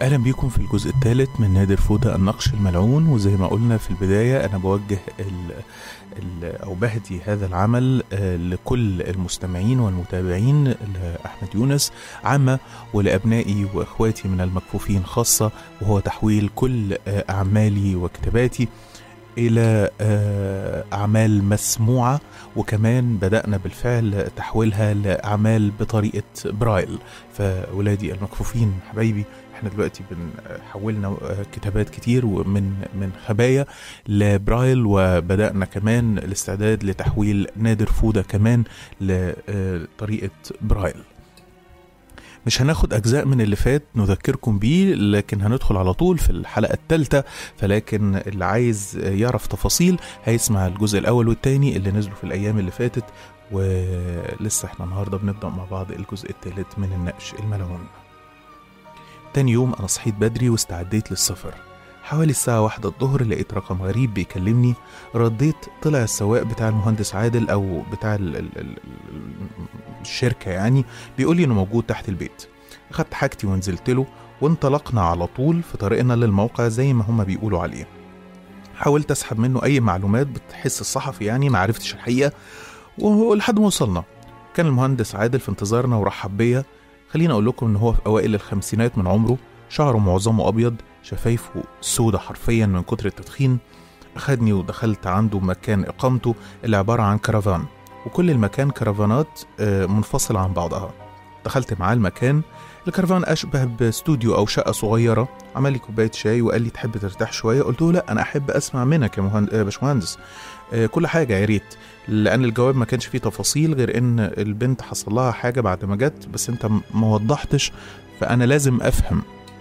اهلا بيكم في الجزء الثالث من نادر فودة النقش الملعون وزي ما قلنا في البدايه انا بوجه ال ال او بهدي هذا العمل آه، لكل المستمعين والمتابعين لاحمد يونس عامه ولابنائي واخواتي من المكفوفين خاصه وهو تحويل كل آه، اعمالي وكتاباتي الى آه، اعمال مسموعه وكمان بدانا بالفعل تحويلها لاعمال بطريقه برايل فاولادي المكفوفين حبايبي احنا دلوقتي بنحولنا كتابات كتير ومن من خبايا لبرايل وبدانا كمان الاستعداد لتحويل نادر فوده كمان لطريقه برايل مش هناخد اجزاء من اللي فات نذكركم بيه لكن هندخل على طول في الحلقه الثالثه فلكن اللي عايز يعرف تفاصيل هيسمع الجزء الاول والثاني اللي نزلوا في الايام اللي فاتت ولسه احنا النهارده بنبدا مع بعض الجزء الثالث من النقش الملعون تاني يوم أنا صحيت بدري واستعديت للسفر حوالي الساعة واحدة الظهر لقيت رقم غريب بيكلمني رديت طلع السواق بتاع المهندس عادل أو بتاع ال ال ال الشركة يعني بيقول لي إنه موجود تحت البيت أخدت حاجتي ونزلت له وانطلقنا على طول في طريقنا للموقع زي ما هما بيقولوا عليه حاولت أسحب منه أي معلومات بتحس الصحفي يعني معرفتش الحقيقة ولحد ما وصلنا كان المهندس عادل في انتظارنا ورحب بيا خليني اقول لكم ان هو في اوائل الخمسينات من عمره شعره معظمه ابيض شفايفه سودة حرفيا من كتر التدخين اخدني ودخلت عنده مكان اقامته اللي عبارة عن كرفان وكل المكان كرفانات آه، منفصلة عن بعضها دخلت معاه المكان الكرفان اشبه باستوديو او شقه صغيره عمل لي كوبايه شاي وقال لي تحب ترتاح شويه قلت له لا انا احب اسمع منك يا مهند... آه، باشمهندس آه، كل حاجه يا ريت لان الجواب ما كانش فيه تفاصيل غير ان البنت حصل لها حاجه بعد ما جت بس انت م- ما وضحتش فانا لازم افهم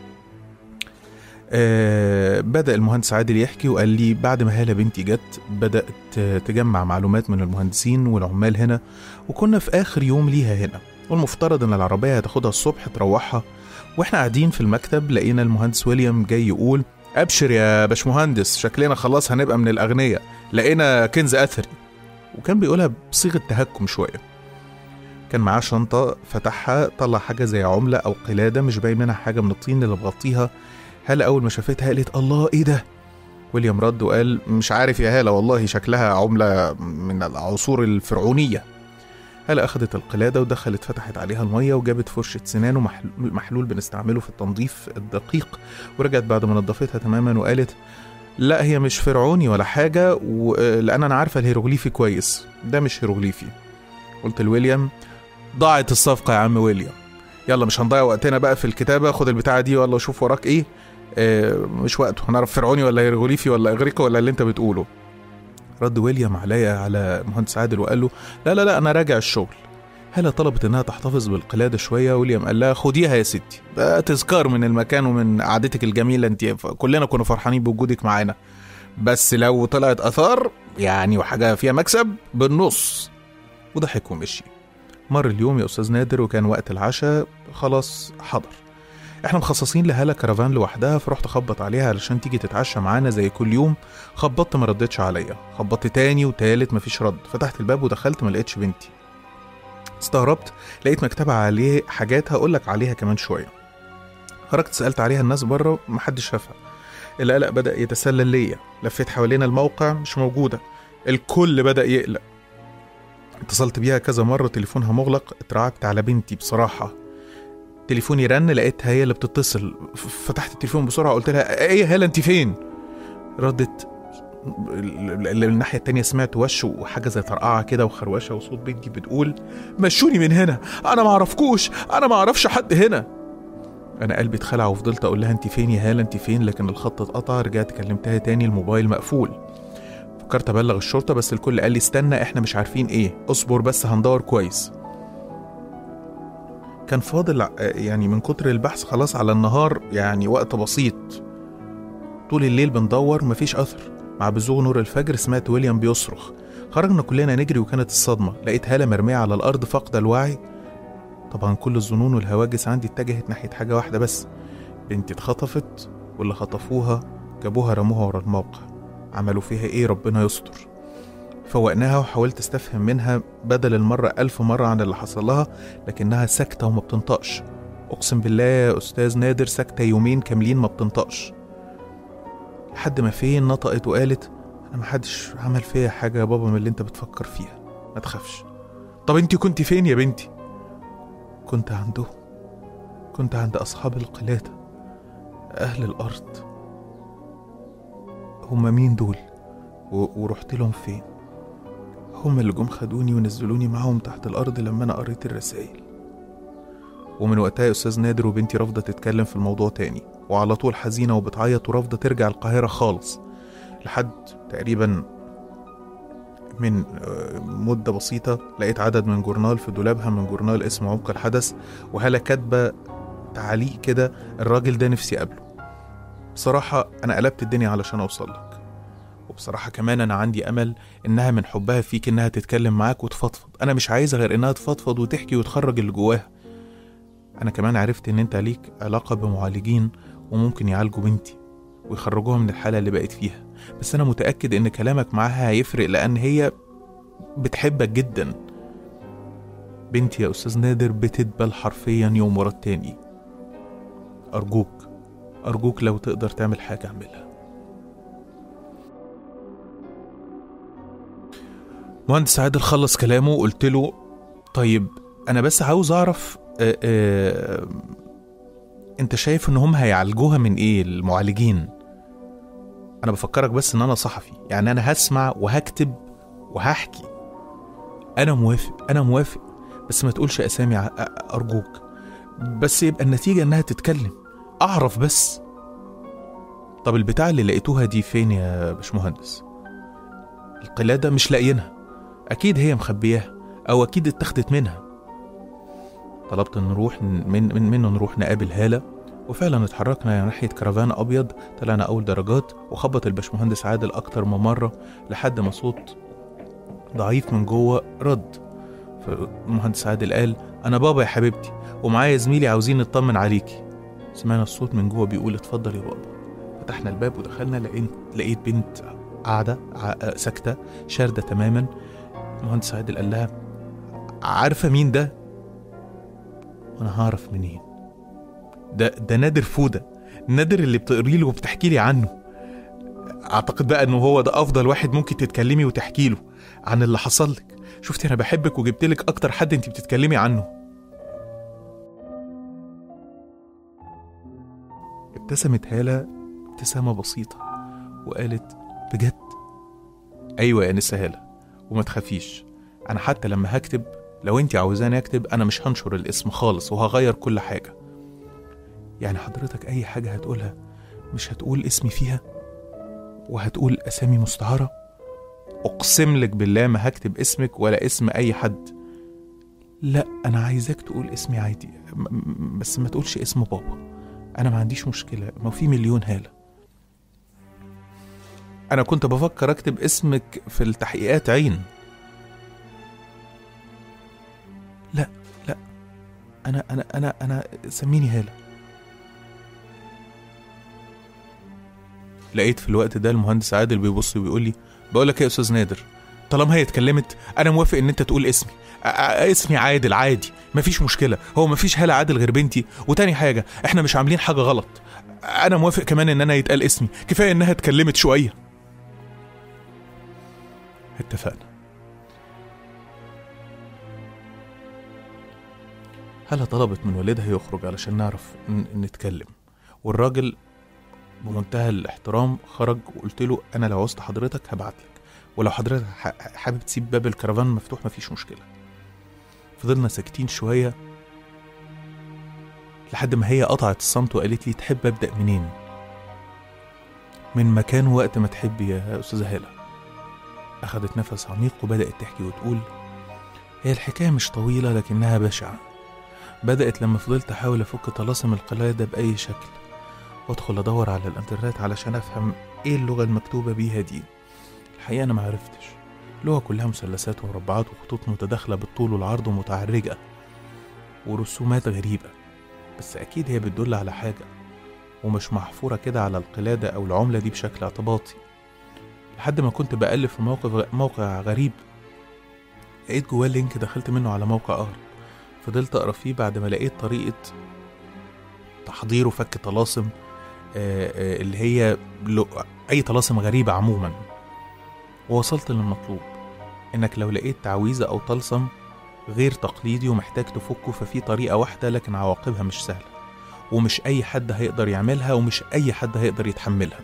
آه بدأ المهندس عادل يحكي وقال لي بعد ما هالة بنتي جت بدأت آه، تجمع معلومات من المهندسين والعمال هنا وكنا في آخر يوم ليها هنا والمفترض إن العربية هتاخدها الصبح تروحها وإحنا قاعدين في المكتب لقينا المهندس ويليام جاي يقول أبشر يا باشمهندس شكلنا خلاص هنبقى من الأغنياء لقينا كنز أثري وكان بيقولها بصيغة تهكم شوية كان معاه شنطة فتحها طلع حاجة زي عملة أو قلادة مش باين منها حاجة من الطين اللي مغطيها هالة أول ما شافتها قالت الله إيه ده؟ ويليام رد وقال مش عارف يا هالة والله شكلها عملة من العصور الفرعونية هالة أخدت القلادة ودخلت فتحت عليها المية وجابت فرشة سنان ومحلول محلول بنستعمله في التنظيف الدقيق ورجعت بعد ما نظفتها تماما وقالت لا هي مش فرعوني ولا حاجة و... لأن أنا عارفة الهيروغليفي كويس ده مش هيروغليفي قلت لويليام ضاعت الصفقة يا عم ويليام يلا مش هنضيع وقتنا بقى في الكتابة خد البتاعة دي والله شوف وراك ايه آه مش وقته هنعرف فرعوني ولا هيروغليفي ولا اغريقي ولا اللي انت بتقوله رد ويليام عليا على مهندس عادل وقال له لا لا لا انا راجع الشغل هلا طلبت انها تحتفظ بالقلاده شويه ويليام قال لها خديها يا ستي بقى تذكار من المكان ومن قعدتك الجميله انت كلنا كنا فرحانين بوجودك معانا بس لو طلعت اثار يعني وحاجه فيها مكسب بالنص وضحك ومشي مر اليوم يا استاذ نادر وكان وقت العشاء خلاص حضر احنا مخصصين لهالة كرفان لوحدها فرحت اخبط عليها علشان تيجي تتعشى معانا زي كل يوم خبطت ما ردتش عليا خبطت تاني وتالت مفيش رد فتحت الباب ودخلت ما لقيتش بنتي استغربت لقيت مكتبة عليه حاجات هقولك عليها كمان شوية خرجت سألت عليها الناس بره محدش شافها القلق بدأ يتسلل ليا لفيت حوالين الموقع مش موجودة الكل بدأ يقلق اتصلت بيها كذا مرة تليفونها مغلق اترعبت على بنتي بصراحة تليفوني رن لقيتها هي اللي بتتصل ف- فتحت التليفون بسرعة قلت لها ايه يا هالة انت فين ردت ال- ال- الناحية التانية سمعت وش وحاجة زي طرقعة كده وخروشة وصوت بنتي بتقول مشوني من هنا أنا معرفكوش أنا معرفش حد هنا أنا قلبي اتخلع وفضلت أقول لها أنت فين يا هالة أنت فين لكن الخط اتقطع رجعت كلمتها تاني الموبايل مقفول فكرت أبلغ الشرطة بس الكل قال لي استنى إحنا مش عارفين إيه اصبر بس هندور كويس كان فاضل ع- يعني من كتر البحث خلاص على النهار يعني وقت بسيط طول الليل بندور مفيش أثر مع بزوغ نور الفجر سمعت ويليام بيصرخ خرجنا كلنا نجري وكانت الصدمة لقيت هالة مرمية على الأرض فاقدة الوعي طبعا كل الظنون والهواجس عندي اتجهت ناحية حاجة واحدة بس بنتي اتخطفت واللي خطفوها جابوها رموها ورا الموقع عملوا فيها ايه ربنا يستر فوقناها وحاولت استفهم منها بدل المرة ألف مرة عن اللي حصل لها لكنها ساكتة وما بتنطقش اقسم بالله يا استاذ نادر ساكته يومين كاملين ما بتنطقش لحد ما فين نطقت وقالت انا محدش عمل فيا حاجه يا بابا من اللي انت بتفكر فيها ما تخافش طب انت كنت فين يا بنتي كنت عندهم كنت عند اصحاب القلاده اهل الارض هما مين دول و- ورحت لهم فين هم اللي جم خدوني ونزلوني معاهم تحت الأرض لما أنا قريت الرسايل ومن وقتها يا أستاذ نادر وبنتي رافضة تتكلم في الموضوع تاني وعلى طول حزينة وبتعيط ورافضة ترجع القاهرة خالص لحد تقريبا من آه، مدة بسيطة لقيت عدد من جورنال في دولابها من جورنال اسمه عمق الحدث وهلا كاتبة تعليق كده الراجل ده نفسي أقابله بصراحة أنا قلبت الدنيا علشان أوصل لك وبصراحة كمان أنا عندي أمل إنها من حبها فيك إنها تتكلم معاك وتفضفض أنا مش عايزة غير إنها تفضفض وتحكي وتخرج اللي جواها أنا كمان عرفت إن أنت ليك علاقة بمعالجين وممكن يعالجوا بنتي ويخرجوها من الحالة اللي بقت فيها بس أنا متأكد إن كلامك معاها هيفرق لأن هي بتحبك جدا بنتي يا أستاذ نادر بتدبل حرفيا يوم ورا التاني أرجوك أرجوك لو تقدر تعمل حاجة اعملها مهندس عادل خلص كلامه وقلت له طيب انا بس عاوز اعرف آه آه انت شايف ان هم هيعالجوها من ايه المعالجين انا بفكرك بس ان انا صحفي يعني انا هسمع وهكتب وهحكي انا موافق انا موافق بس ما تقولش اسامي ع- أ- ارجوك بس يبقى النتيجة انها تتكلم اعرف بس طب البتاع اللي لقيتوها دي فين يا باشمهندس القلادة مش لاقيينها أكيد هي مخبياها أو أكيد اتخذت منها طلبت إن نروح من من منه نروح نقابل هالة وفعلا اتحركنا ناحية كرفان أبيض طلعنا أول درجات وخبط الباشمهندس عادل أكتر من مرة لحد ما صوت ضعيف من جوه رد فالمهندس عادل قال أنا بابا يا حبيبتي ومعايا زميلي عاوزين نطمن عليكي سمعنا الصوت من جوه بيقول اتفضل يا بابا فتحنا الباب ودخلنا لقيت لقيت بنت قاعدة ع- ساكتة شاردة تماما المهندس عادل قال لها عارفة مين ده؟ وأنا هعرف منين؟ ده ده نادر فودة نادر اللي بتقري له وبتحكي لي عنه أعتقد بقى إنه هو ده أفضل واحد ممكن تتكلمي وتحكي له عن اللي حصل لك شفتي أنا بحبك وجبت لك أكتر حد أنت بتتكلمي عنه ابتسمت هالة ابتسامة بسيطة وقالت بجد أيوة يا نسا هالة وما تخافيش أنا حتى لما هكتب لو أنت عاوزاني أكتب أنا مش هنشر الاسم خالص وهغير كل حاجة يعني حضرتك أي حاجة هتقولها مش هتقول اسمي فيها وهتقول أسامي مستعارة أقسم لك بالله ما هكتب اسمك ولا اسم أي حد لا أنا عايزاك تقول اسمي عادي م- م- بس ما تقولش اسم بابا أنا ما عنديش مشكلة ما في مليون هالة أنا كنت بفكر أكتب اسمك في التحقيقات عين لا لا أنا أنا أنا أنا سميني هالة لقيت في الوقت ده المهندس عادل بيبص وبيقول لي بقول لك إيه يا استاذ نادر طالما هي اتكلمت انا موافق ان انت تقول اسمي أ- أ- اسمي عادل عادي مفيش مشكله هو مفيش هاله عادل غير بنتي وتاني حاجه احنا مش عاملين حاجه غلط انا موافق كمان ان انا يتقال اسمي كفايه انها اتكلمت شويه اتفقنا هلا طلبت من والدها يخرج علشان نعرف ن- نتكلم والراجل بمنتهى الاحترام خرج وقلت له انا لو عوزت حضرتك هبعت لك ولو حضرتك ح- حابب تسيب باب الكرفان مفتوح مفيش مشكله فضلنا ساكتين شويه لحد ما هي قطعت الصمت وقالت لي تحب ابدا منين من مكان وقت ما تحبي يا استاذه هاله اخدت نفس عميق وبدات تحكي وتقول هي الحكايه مش طويله لكنها بشعه بدات لما فضلت احاول افك طلاسم القلاده باي شكل وادخل ادور على الانترنت علشان افهم ايه اللغه المكتوبه بيها دي الحقيقه انا معرفتش اللغه كلها مثلثات ومربعات وخطوط متداخله بالطول والعرض ومتعرجه ورسومات غريبه بس اكيد هي بتدل على حاجه ومش محفوره كده على القلاده او العمله دي بشكل اعتباطي لحد ما كنت بقلب في موقع موقع غريب لقيت جواه لينك دخلت منه على موقع اخر فضلت اقرا فيه بعد ما لقيت طريقه تحضير وفك طلاسم آه، آه، اللي هي لو- أي طلاسم غريبة عموما ووصلت للمطلوب إنك لو لقيت تعويذة أو طلسم غير تقليدي ومحتاج تفكه ففي طريقة واحدة لكن عواقبها مش سهلة ومش أي حد هيقدر يعملها ومش أي حد هيقدر يتحملها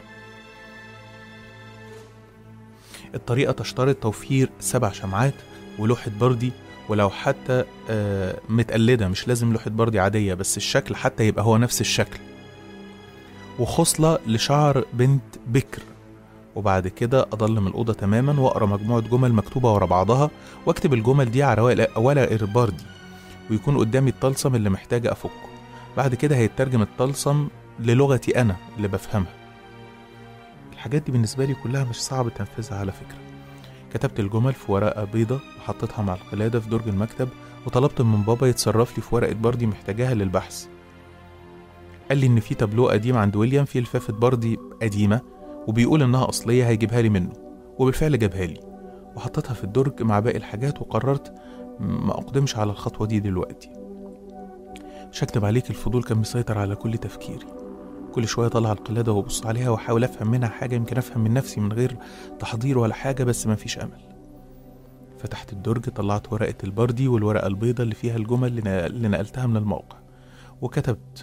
الطريقة تشترط توفير سبع شمعات ولوحة بردي ولو حتى آه، متقلدة مش لازم لوحة بردي عادية بس الشكل حتى يبقى هو نفس الشكل وخصلة لشعر بنت بكر وبعد كده أضلم الأوضة تماما وأقرأ مجموعة جمل مكتوبة ورا بعضها وأكتب الجمل دي على ورق- ورق البردي ويكون قدامي الطلسم اللي محتاجة أفكه بعد كده هيترجم الطلسم للغتي أنا اللي بفهمها الحاجات دي بالنسبة لي كلها مش صعب تنفيذها على فكرة كتبت الجمل في ورقة بيضة وحطيتها مع القلادة في درج المكتب وطلبت من بابا يتصرف لي في ورقة بردي محتاجاها للبحث قال لي إن في تابلو قديم عند ويليام فيه لفافة بردي قديمة وبيقول إنها أصلية هيجيبها لي منه وبالفعل جابها لي وحطيتها في الدرج مع باقي الحاجات وقررت ما أقدمش على الخطوة دي دلوقتي مش هكتب عليك الفضول كان مسيطر على كل تفكيري كل شوية طلع القلادة وابص عليها واحاول افهم منها حاجة يمكن افهم من نفسي من غير تحضير ولا حاجة بس مفيش امل فتحت الدرج طلعت ورقة البردي والورقة البيضة اللي فيها الجمل اللي نقل- اللي نقلتها من الموقع وكتبت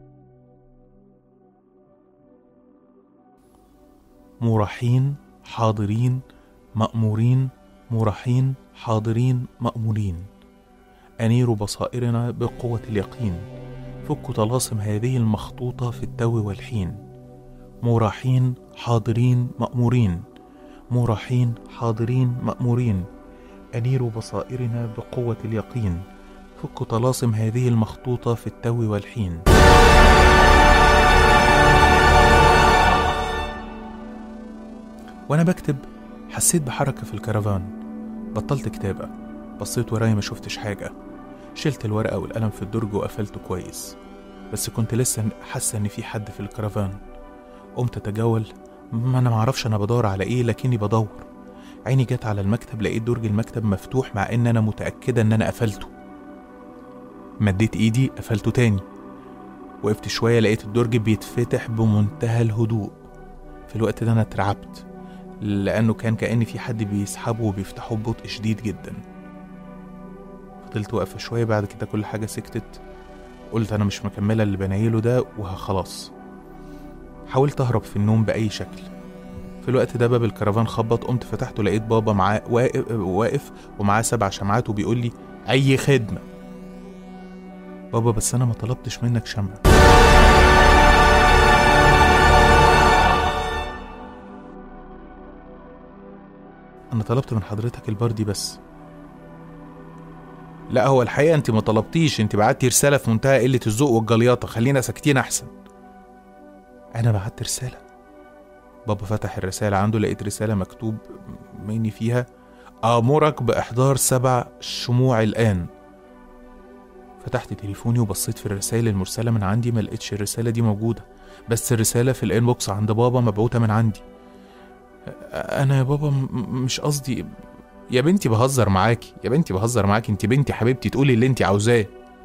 مرحين حاضرين مأمورين مرحين حاضرين مأمورين أنير بصائرنا بقوة اليقين فك طلاسم هذه المخطوطة في التو والحين مرحين حاضرين مأمورين مرحين حاضرين مأمورين أنير بصائرنا بقوة اليقين فك طلاسم هذه المخطوطة في التو والحين وأنا بكتب حسيت بحركة في الكرفان بطلت كتابة بصيت ورايا ما شفتش حاجة شلت الورقة والقلم في الدرج وقفلته كويس بس كنت لسه حاسة إن في حد في الكرفان قمت أتجول ما أنا معرفش أنا بدور على إيه لكني بدور عيني جت على المكتب لقيت درج المكتب مفتوح مع إن أنا متأكدة إن أنا قفلته مديت إيدي قفلته تاني وقفت شوية لقيت الدرج بيتفتح بمنتهى الهدوء في الوقت ده أنا اترعبت لأنه كان كأن في حد بيسحبه وبيفتحه ببطء شديد جدا فضلت واقفة شوية بعد كده كل حاجة سكتت قلت أنا مش مكملة اللي بنايله ده وهخلاص حاولت أهرب في النوم بأي شكل في الوقت ده باب الكرفان خبط قمت فتحته لقيت بابا معاه واقف, واقف ومعاه سبع شمعات وبيقول لي أي خدمة بابا بس أنا ما طلبتش منك شمع أنا طلبت من حضرتك البردي بس لا هو الحقيقة أنت ما طلبتيش أنت بعتي رسالة في منتهى قلة الذوق والجليطة خلينا ساكتين أحسن أنا بعت رسالة بابا فتح الرسالة عنده لقيت رسالة مكتوب مني فيها آمرك بإحضار سبع شموع الآن فتحت تليفوني وبصيت في الرسائل المرسلة من عندي ما لقيتش الرسالة دي موجودة بس الرسالة في الانبوكس عند بابا مبعوتة من عندي أنا يا بابا م- م- مش قصدي يا بنتي بهزر معاكي يا بنتي بهزر معاكي انت بنتي حبيبتي تقولي اللي انت عاوزاه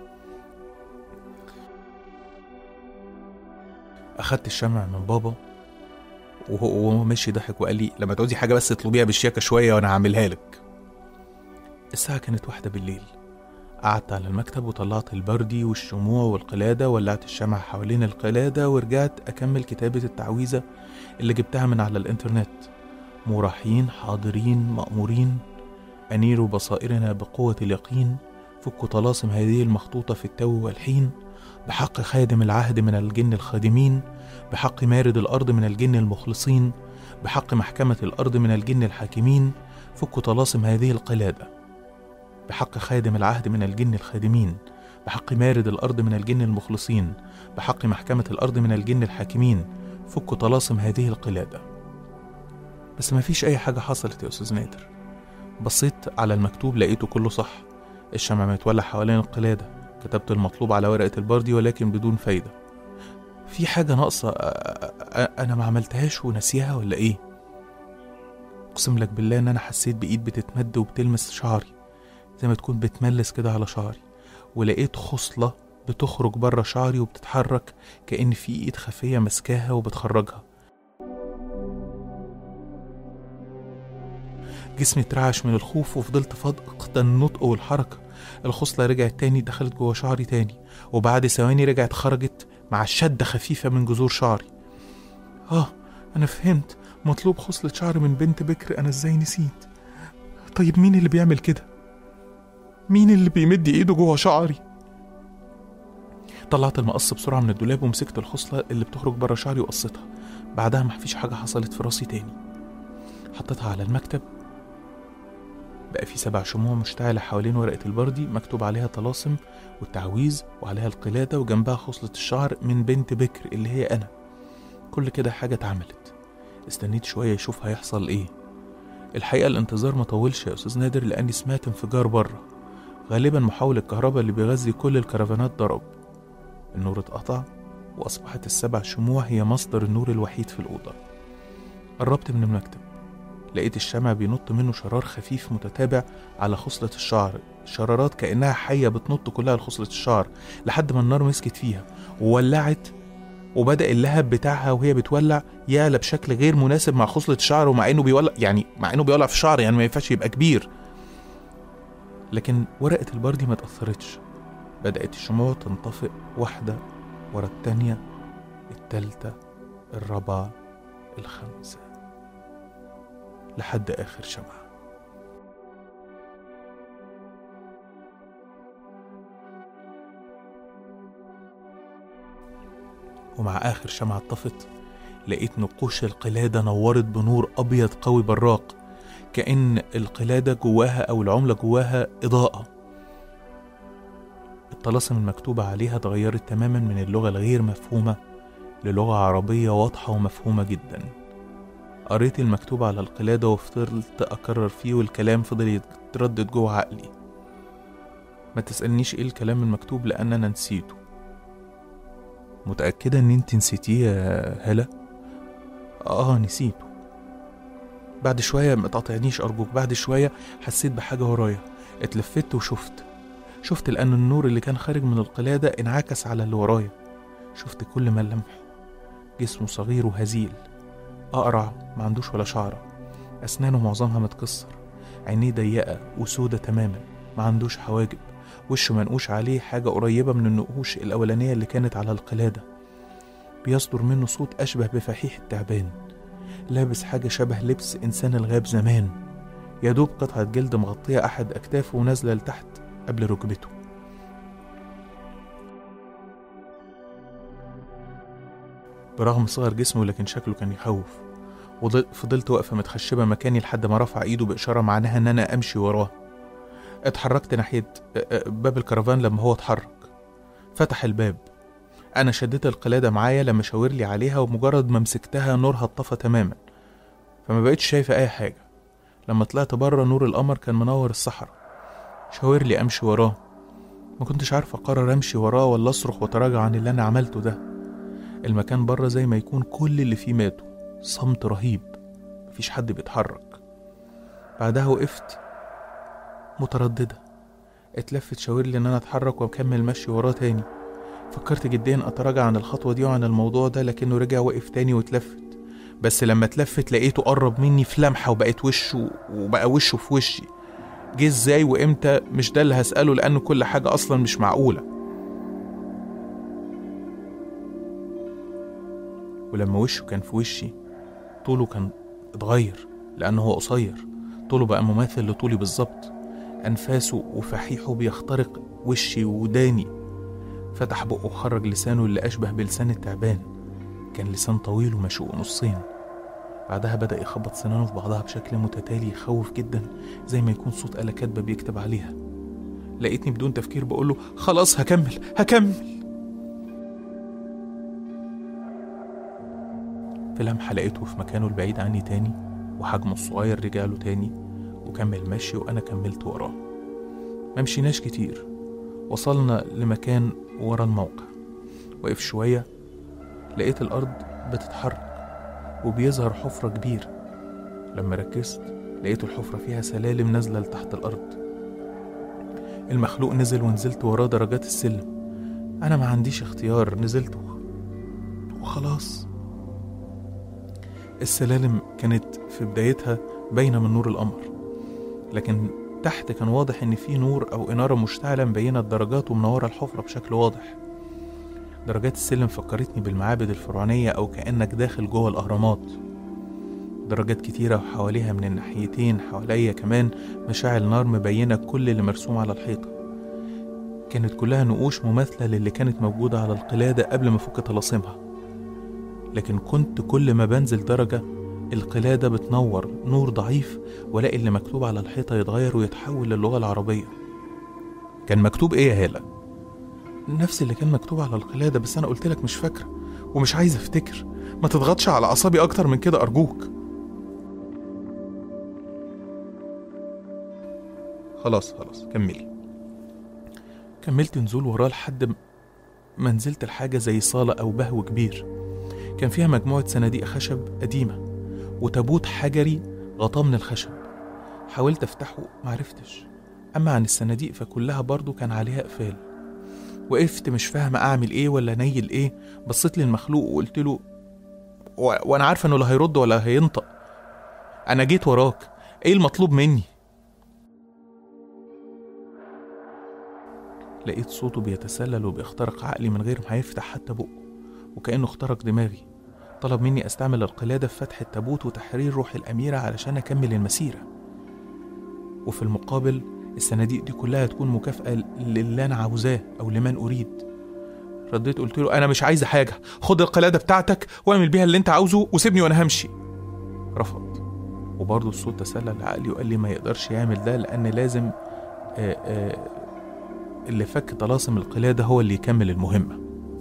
اخدت الشمع من بابا وهو وهو ماشي ضحك وقال لي لما تعوزي حاجه بس اطلبيها بالشياكه شويه وانا هعملها لك الساعه كانت واحدة بالليل قعدت على المكتب وطلعت البردي والشموع والقلادة ولعت الشمع حوالين القلادة ورجعت أكمل كتابة التعويذة اللي جبتها من على الإنترنت مرحين حاضرين مأمورين أنير بصائرنا بقوة اليقين فك طلاسم هذه المخطوطة في التو والحين بحق خادم العهد من الجن الخادمين بحق مارد الأرض من الجن المخلصين بحق محكمة الأرض من الجن الحاكمين فك طلاسم هذه القلادة بحق خادم العهد من الجن الخادمين بحق مارد الأرض من الجن المخلصين بحق محكمة الأرض من الجن الحاكمين فك طلاسم هذه القلادة بس ما فيش أي حاجة حصلت يا أستاذ نادر بصيت على المكتوب لقيته كله صح الشمع متولع حوالين القلادة كتبت المطلوب على ورقة البردي ولكن بدون فايدة في حاجة ناقصة أ- أ- أنا ما عملتهاش ونسيها ولا إيه؟ أقسم لك بالله إن أنا حسيت بإيد بتتمد وبتلمس شعري زي ما تكون بتملس كده على شعري ولقيت خصلة بتخرج بره شعري وبتتحرك كأن في إيد خفية ماسكاها وبتخرجها جسمي اترعش من الخوف وفضلت فاقد النطق والحركة الخصلة رجعت تاني دخلت جوه شعري تاني وبعد ثواني رجعت خرجت مع شدة خفيفة من جذور شعري آه أنا فهمت مطلوب خصلة شعر من بنت بكر أنا إزاي نسيت طيب مين اللي بيعمل كده مين اللي بيمد إيده جوه شعري طلعت المقص بسرعة من الدولاب ومسكت الخصلة اللي بتخرج بره شعري وقصيتها بعدها مفيش حاجة حصلت في راسي تاني حطيتها على المكتب بقى في سبع شموع مشتعلة حوالين ورقة البردي مكتوب عليها طلاسم والتعويذ وعليها القلادة وجنبها خصلة الشعر من بنت بكر اللي هي أنا كل كده حاجة اتعملت استنيت شوية يشوف هيحصل ايه الحقيقة الانتظار مطولش يا أستاذ نادر لأني سمعت انفجار بره غالبا محول الكهرباء اللي بيغذي كل الكرفانات ضرب النور اتقطع وأصبحت السبع شموع هي مصدر النور الوحيد في الأوضة قربت من المكتب لقيت الشمع بينط منه شرار خفيف متتابع على خصلة الشعر شرارات كأنها حية بتنط كلها لخصلة الشعر لحد ما النار مسكت فيها وولعت وبدأ اللهب بتاعها وهي بتولع يعلى بشكل غير مناسب مع خصلة الشعر ومع انه بيولع يعني مع انه بيولع في الشعر يعني ما ينفعش يبقى كبير لكن ورقة البردي ما اتأثرتش بدأت الشموع تنطفئ واحدة ورا التانية التالتة الرابعة الخامسة لحد آخر شمعة ومع آخر شمعة طفت لقيت نقوش القلادة نورت بنور أبيض قوي براق كأن القلادة جواها أو العملة جواها إضاءة الطلاسم المكتوبة عليها اتغيرت تماما من اللغة الغير مفهومة للغة عربية واضحة ومفهومة جدا قريت المكتوب على القلادة وفضلت أكرر فيه والكلام فضل يتردد جوه عقلي ما تسألنيش ايه الكلام المكتوب لأن أنا نسيته متأكدة إن أنت نسيتيه يا هلا؟ آه نسيته بعد شوية ما تقاطعنيش أرجوك بعد شوية حسيت بحاجة ورايا اتلفت وشفت شفت لأن النور اللي كان خارج من القلادة انعكس على اللي ورايا شفت كل ملامحه جسمه صغير وهزيل أقرع ما عندوش ولا شعرة أسنانه معظمها متكسر عينيه ضيقة وسودة تماما ما عندوش حواجب وشه منقوش عليه حاجة قريبة من النقوش الأولانية اللي كانت على القلادة بيصدر منه صوت أشبه بفحيح التعبان لابس حاجة شبه لبس إنسان الغاب زمان يدوب قطعة جلد مغطية أحد أكتافه ونازلة لتحت قبل ركبته برغم صغر جسمه لكن شكله كان يخوف وفضلت واقفة متخشبة مكاني لحد ما رفع ايده بإشارة معناها إن أنا أمشي وراه اتحركت ناحية باب الكرفان لما هو اتحرك فتح الباب أنا شديت القلادة معايا لما شاور لي عليها ومجرد ما مسكتها نورها اتطفى تماما فما بقتش شايفة أي حاجة لما طلعت بره نور القمر كان منور الصحراء شاور لي أمشي وراه ما كنتش عارف أقرر أمشي وراه ولا أصرخ وأتراجع عن اللي أنا عملته ده المكان بره زي ما يكون كل اللي فيه ماتوا صمت رهيب مفيش حد بيتحرك بعدها وقفت مترددة اتلفت شاور لي ان انا اتحرك واكمل مشي وراه تاني فكرت جديا اتراجع عن الخطوة دي وعن الموضوع ده لكنه رجع وقف تاني واتلفت بس لما اتلفت لقيته قرب مني في لمحة وبقت وشه وبقى وشه في وشي جه ازاي وامتى مش ده اللي هسأله لأنه كل حاجة أصلا مش معقولة ولما وشه كان في وشي طوله كان اتغير لأنه هو قصير طوله بقى مماثل لطولي بالظبط أنفاسه وفحيحه بيخترق وشي وداني فتح بقه وخرج لسانه اللي أشبه بلسان التعبان كان لسان طويل ومشقوق نصين بعدها بدأ يخبط سنانه في بعضها بشكل متتالي يخوف جدا زي ما يكون صوت آلة كاتبة بيكتب عليها لقيتني بدون تفكير بقوله خلاص هكمل هكمل في لمحة لقيته في مكانه البعيد عني تاني وحجمه الصغير رجع له تاني وكمل مشي وأنا كملت وراه ممشيناش كتير وصلنا لمكان ورا الموقع وقف شوية لقيت الأرض بتتحرك وبيظهر حفرة كبيرة لما ركزت لقيت الحفرة فيها سلالم نازلة لتحت الأرض المخلوق نزل ونزلت وراه درجات السلم أنا ما عنديش اختيار نزلت وخلاص السلالم كانت في بدايتها باينة من نور القمر لكن تحت كان واضح إن في نور أو إنارة مشتعلة مبينة الدرجات ومنورة الحفرة بشكل واضح درجات السلم فكرتني بالمعابد الفرعونية أو كأنك داخل جوه الأهرامات درجات كتيرة وحواليها من الناحيتين حواليا كمان مشاعل نار مبينة كل اللي مرسوم على الحيطة كانت كلها نقوش مماثلة للي كانت موجودة على القلادة قبل ما فك طلاسمها لكن كنت كل ما بنزل درجة القلادة بتنور نور ضعيف والاقي اللي مكتوب على الحيطة يتغير ويتحول للغة العربية كان مكتوب ايه يا هالة؟ نفس اللي كان مكتوب على القلادة بس أنا قلت لك مش فاكرة ومش عايز أفتكر ما تضغطش على أعصابي أكتر من كده أرجوك خلاص خلاص كملي كملت نزول وراه لحد ما نزلت لحاجة زي صالة أو بهو كبير كان فيها مجموعة صناديق خشب قديمة وتابوت حجري غطاه من الخشب حاولت أفتحه معرفتش أما عن الصناديق فكلها برضو كان عليها قفال وقفت مش فاهمة أعمل إيه ولا نيل إيه بصيت للمخلوق وقلت له و... وأنا عارفة إنه لا هيرد ولا هينطق أنا جيت وراك إيه المطلوب مني لقيت صوته بيتسلل وبيخترق عقلي من غير ما يفتح حتى بقه وكأنه اخترق دماغي طلب مني أستعمل القلادة في فتح التابوت وتحرير روح الأميرة علشان أكمل المسيرة وفي المقابل الصناديق دي كلها تكون مكافأة للي أنا عاوزاه أو لمن أريد رديت قلت له أنا مش عايز حاجة خد القلادة بتاعتك واعمل بيها اللي أنت عاوزه وسيبني وأنا همشي رفض وبرضه الصوت تسلل لعقلي وقال لي ما يقدرش يعمل ده لأن لازم آآ آآ اللي فك طلاسم القلادة هو اللي يكمل المهمة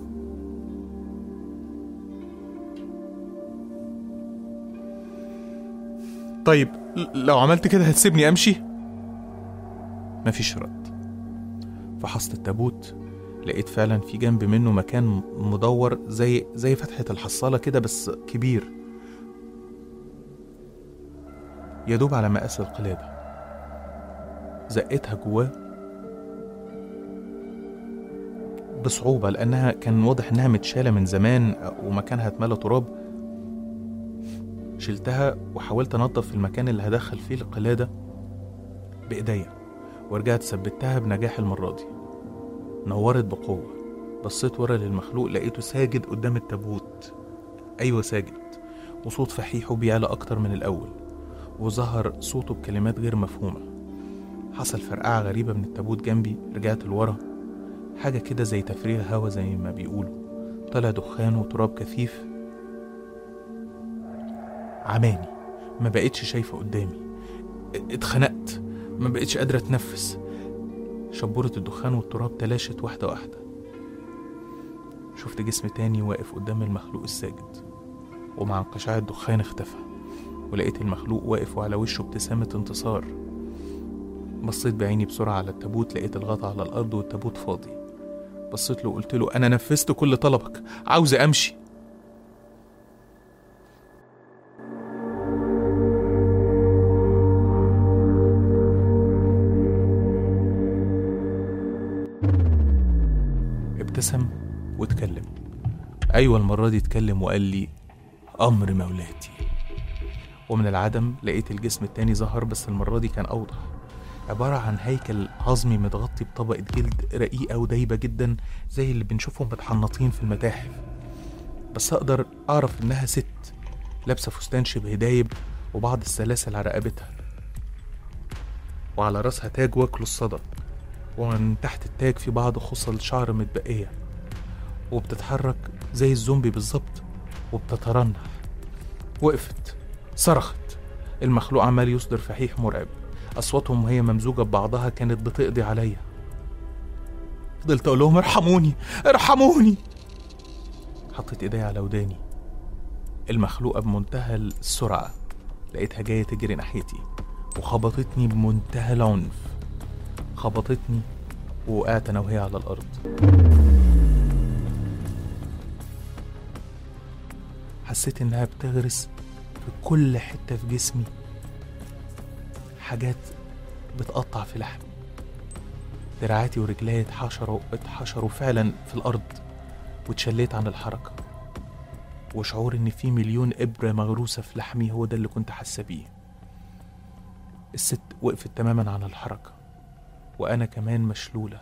طيب لو عملت كده هتسيبني أمشي؟ مفيش رد فحصت التابوت لقيت فعلا في جنب منه مكان مدور زي زي فتحة الحصالة كده بس كبير يدوب على مقاس القلادة زقتها جواه بصعوبة لأنها كان واضح إنها متشالة من زمان ومكانها اتملى تراب شلتها وحاولت أنظف في المكان اللي هدخل فيه القلادة بإيديا ورجعت ثبتها بنجاح المرة دي نورت بقوة بصيت ورا للمخلوق لقيته ساجد قدام التابوت أيوة ساجد وصوت فحيحه بيعلى أكتر من الأول وظهر صوته بكلمات غير مفهومة حصل فرقعة غريبة من التابوت جنبي رجعت لورا حاجة كده زي تفريغ هوا زي ما بيقولوا طلع دخان وتراب كثيف عماني ما بقتش شايفة قدامي اتخنقت ما بقتش قادرة اتنفس شبورة الدخان والتراب تلاشت واحدة واحدة شفت جسم تاني واقف قدام المخلوق الساجد ومع انقشاع الدخان اختفى ولقيت المخلوق واقف وعلى وشه ابتسامة انتصار بصيت بعيني بسرعة على التابوت لقيت الغطا على الأرض والتابوت فاضي بصيت له وقلت له أنا نفذت كل طلبك عاوز أمشي ابتسم واتكلم أيوة المرة دي اتكلم وقال لي أمر مولاتي ومن العدم لقيت الجسم التاني ظهر بس المرة دي كان أوضح عبارة عن هيكل عظمي متغطي بطبقة جلد رقيقة ودايبة جدا زي اللي بنشوفهم متحنطين في المتاحف بس أقدر أعرف إنها ست لابسة فستان شبه دايب وبعض السلاسل على رقبتها وعلى راسها تاج واكل الصدى ومن تحت التاج في بعض خصل شعر متبقية وبتتحرك زي الزومبي بالظبط وبتترنح وقفت صرخت المخلوق عمال يصدر فحيح مرعب أصواتهم وهي ممزوجة ببعضها كانت بتقضي عليا فضلت أقول لهم ارحموني ارحموني حطيت إيديا على وداني المخلوقة بمنتهى السرعة لقيتها جاية تجري ناحيتي وخبطتني بمنتهى العنف خبطتني ووقعت أنا وهي على الأرض حسيت إنها بتغرس في كل حتة في جسمي حاجات بتقطع في لحمي دراعاتي ورجلي اتحشروا اتحشروا فعلا في الأرض واتشليت عن الحركة وشعور إن في مليون إبرة مغروسة في لحمي هو ده اللي كنت حاسة بيه الست وقفت تماما عن الحركة وأنا كمان مشلولة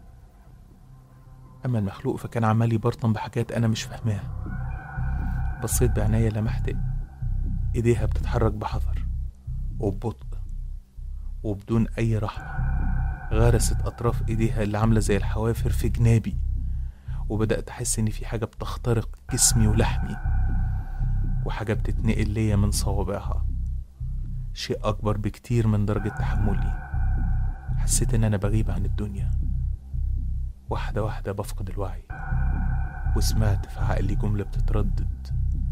أما المخلوق فكان عمال يبرطم بحاجات أنا مش فاهماها بصيت بعناية لمحت إيديها بتتحرك بحذر وببطء وبدون أي رحمة غرست أطراف إيديها اللي عاملة زي الحوافر في جنابي وبدأت أحس إن في حاجة بتخترق جسمي ولحمي وحاجة بتتنقل ليا من صوابعها شيء أكبر بكتير من درجة تحملي حسيت إن أنا بغيب عن الدنيا واحدة واحدة بفقد الوعي وسمعت في عقلي جملة بتتردد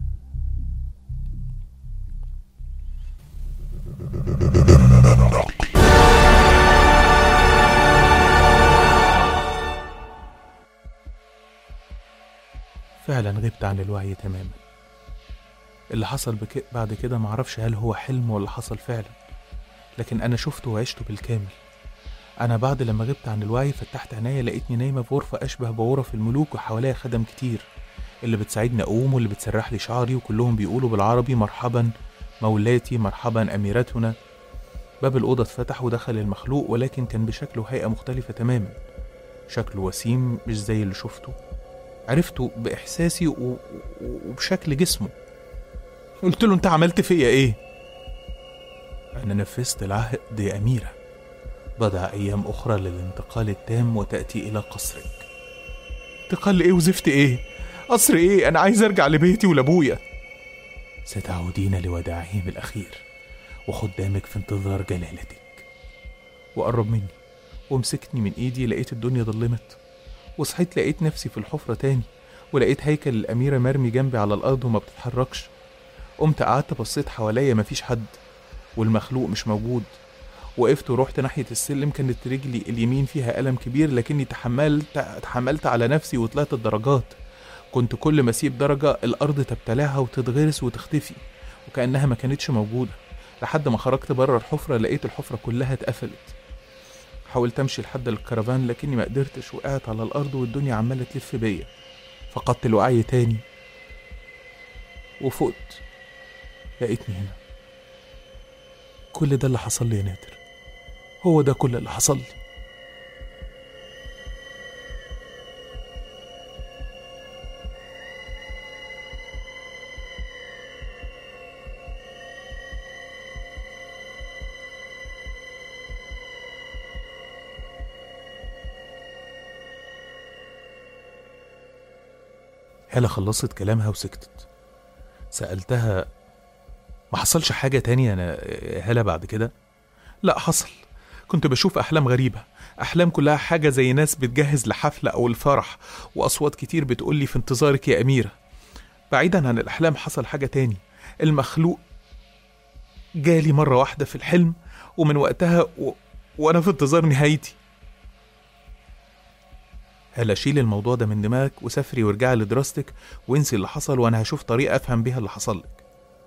فعلا غبت عن الوعي تماما اللي حصل بك بعد كده معرفش هل هو حلم ولا حصل فعلا لكن أنا شفته وعشته بالكامل أنا بعد لما غبت عن الوعي فتحت عينيا لقيتني نايمة في غرفة أشبه بغرف الملوك وحواليا خدم كتير اللي بتساعدني أقوم واللي بتسرح لي شعري وكلهم بيقولوا بالعربي مرحبا مولاتي مرحبا أميرتنا باب الأوضة اتفتح ودخل المخلوق ولكن كان بشكل وهيئة مختلفة تماما شكله وسيم مش زي اللي شفته عرفته بإحساسي و... و- وبشكل جسمه قلت له أنت عملت فيا إيه؟ أنا نفذت العهد يا أميرة بضع أيام أخرى للانتقال التام وتأتي إلى قصرك انتقال إيه وزفت إيه؟ قصر إيه؟ أنا عايز أرجع لبيتي ولأبويا ستعودين لوداعهم الأخير وخدامك في انتظار جلالتك وقرب مني ومسكني من ايدي لقيت الدنيا ضلمت وصحيت لقيت نفسي في الحفرة تاني ولقيت هيكل الأميرة مرمي جنبي على الأرض وما بتتحركش قمت قعدت بصيت حواليا مفيش حد والمخلوق مش موجود وقفت ورحت ناحية السلم كانت رجلي اليمين فيها ألم كبير لكني تحملت تحملت على نفسي وطلعت الدرجات كنت كل ما اسيب درجة الأرض تبتلعها وتتغرس وتختفي وكأنها ما كانتش موجودة لحد ما خرجت بره الحفرة لقيت الحفرة كلها اتقفلت حاولت امشي لحد الكرفان لكني ما قدرتش وقعت على الارض والدنيا عماله تلف بيا فقدت الوعي تاني وفقت لقيتني هنا كل ده اللي حصل لي يا نادر هو ده كل اللي حصل لي هالة خلصت كلامها وسكتت سألتها ما حصلش حاجة تانية أنا هالة بعد كده؟ لا حصل كنت بشوف أحلام غريبة أحلام كلها حاجة زي ناس بتجهز لحفلة أو الفرح وأصوات كتير بتقولي في انتظارك يا أميرة بعيدا عن الأحلام حصل حاجة تاني المخلوق جالي مرة واحدة في الحلم ومن وقتها و... وأنا في انتظار نهايتي هلا شيل الموضوع ده من دماغك وسافري وارجعي لدراستك وانسي اللي حصل وانا هشوف طريقه افهم بيها اللي حصل لك